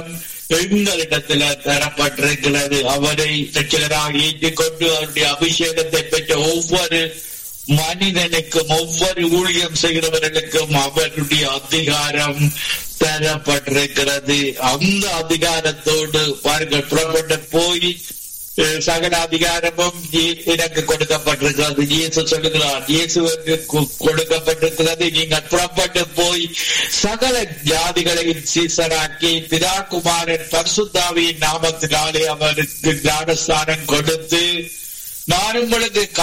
எங்களிடத்துல தரப்பட்டிருக்கிறது அவரை ரட்சகராக ஏற்றுக்கொண்டு அவருடைய அபிஷேகத்தை பெற்ற ஒவ்வொரு மனிதனுக்கும் ஒவ்வொரு ஊழியம் செய்கிறவர்களுக்கும் அவருடைய அதிகாரம் தரப்பட்டிருக்கிறது அந்த அதிகாரத்தோடு பாருங்கள் புறப்பட்டு போய் அஹ், சகல அதிகாரமும் இ- எனக்கு கொடுக்கப்பட்டிருக்கிறது இயேசு சொல்லுகிறார் இயேசுவுக்கு கொ- கொடுக்கப்பட்டிருக்கிறது நீங்கள் புறப்பட்டு போய் சகல ஜாதிகளை சீசராக்கி பிதா குமாரன் பரிசுத்தாவியின் நாமத்தினாலே அவருக்கு ஞானஸ்தானம் கொடுத்து நான் உங்களுக்கு